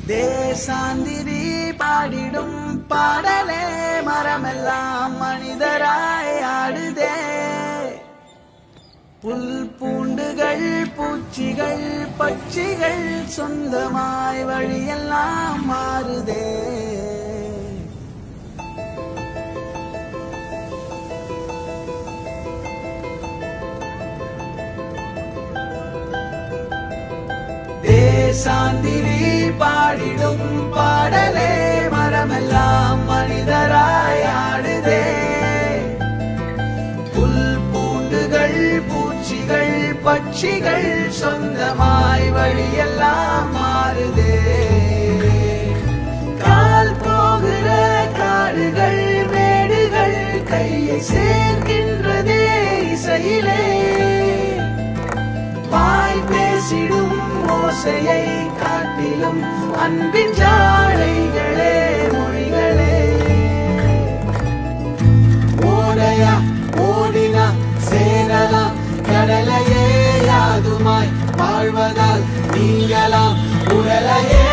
தேசாந்திரி பாடிடும் பாடலே மரமெல்லாம் மனிதராய் ஆடுதே புல் பூண்டுகள் பூச்சிகள் பட்சிகள் சொந்தமாய் வழியெல்லாம் மாறுதே தேசாந்திரி பாடிடும் பாடலே மரமெல்லாம் மனிதராய் ஆடுதே புல் பூண்டுகள் பூச்சிகள் பட்சிகள் சொந்தமாய் வழியெல்லாம் மாறுதே கால் போகிற காடுகள் மேடுகள் கையை சேர்க்கின்றதே இசையிலே வாய் பேசிடும் ஓசையை காட்டிலும் அன்பின் ஜாடைகளே மொழிகளே ஓடையா ஓடினா சேரலாம் கடலையே யாதுமாய் வாழ்வதால் நீங்களாம் உடலையே